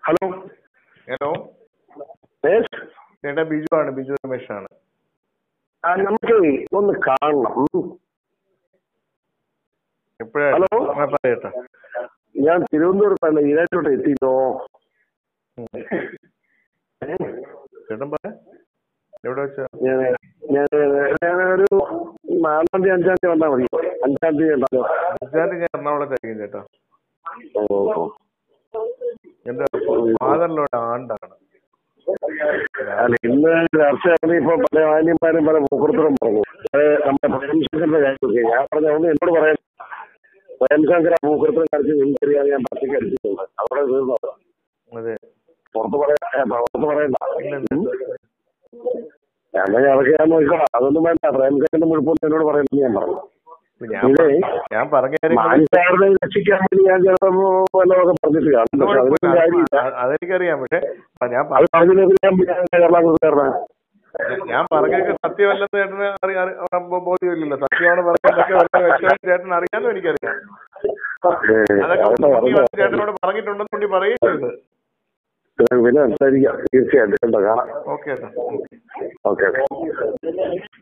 Hello hello yes ചേട്ടാ ബിജു ആണ് ബിജു രമേശാണ് ആ നമുക്ക് ഒന്ന് കാണണം ഉം. എപ്പോഴാണ് ഹലോ? പറയട്ടാ ഞാൻ തിരുവനന്തപുരത്തല്ല ഈരാറ്റോട്ട് എത്തിയിട്ടോ ചേട്ടൻ പറ എവിടെ വെച്ചാ ഞാൻ ഞാൻ ഞാനൊരു നാലാം തീയതി അഞ്ചാം തീയതി വന്നാൽ മതി അഞ്ചാം തീയതി ഉണ്ടല്ലോ അഞ്ചാം തീയതി ഞാൻ എറണാകുളത്തായിരിക്കും ചേട്ടാ ഓ എന്റെ ഫാദറിലൂടെ ആണ്ടാണ് അല്ല ഇന്ന് ചർച്ചയാണ് ഇപ്പൊ പല മാന്യന്മാരും പല മുഹൂർത്തം പറഞ്ഞു അത് നമ്മുടെ പ്രേംശങ്കറിന്റെ കാര്യമൊക്കെ ഞാൻ പറഞ്ഞ ഒന്ന് എന്നോട് പറയാൻ പ്രേംശങ്കർ ആ മുഹൂർത്തം കാണിച്ച് നിങ്ങൾക്കറിയാതെ ഞാൻ പച്ചക്ക് അടിച്ചിട്ടുണ്ട് അവിടെ തീർന്നത് അതെ പുറത്ത് പറയാൻ പുറത്ത് പറയണ്ട ഇല്ലില്ല. എന്നാ അതൊക്കെ ഞാൻ നോക്കണം അതൊന്നും വേണ്ട പ്രേംശങ്കറിന്റെ മുഴുപ്പൊന്നും എന്നോട് പറയുന്നത് ഞാൻ പറഞ്ഞു ഇപ്പൊ ഞാൻ ഇതേ ഞാൻ പറഞ്ഞ കാര്യങ്ങൾ മാനസാറിനെ രക്ഷിക്കാൻ വേണ്ടി ഞാൻ ചിലപ്പോ വല്ലതൊക്കെ പറഞ്ഞിട്ട് കാണും പക്ഷെ അതിനൊന്നും കാര്യമില്ല അത് അതെനിക്കറിയാം പക്ഷെ ഞാൻ പ- അത് പറഞ്ഞതിലേക്ക് ഞാൻ ഞാൻ എറണാകുളത്തുകാരനാ ഞാൻ പറഞ്ഞതൊക്കെ സത്യമല്ലെന്ന് ചേട്ടന് അറിയാ അറി- ബോ- ബോധ്യമില്ലല്ലോ സത്യമാണ് പറഞ്ഞതൊക്കെ വളരെ വ്യക്തമായിട്ട് ചേട്ടൻ അറിയാമെന്നും എനിക്കറിയാം ഏ, അതൊക്കെ അതൊക്കെ ഉണ്ണി പറഞ്ഞോ. വന്ന് ചേട്ടനോട് പറഞ്ഞിട്ടുണ്ടെന്ന് ഉണ്ണി പറയുന്നുണ്ട് പിന്നെ സംസാരിക്കാം തീർച്ചയായിട്ടും കേട്ടോ കാണാം ഓക്കെ ചേട്ടാ ഓക്കെ ഓക്കെ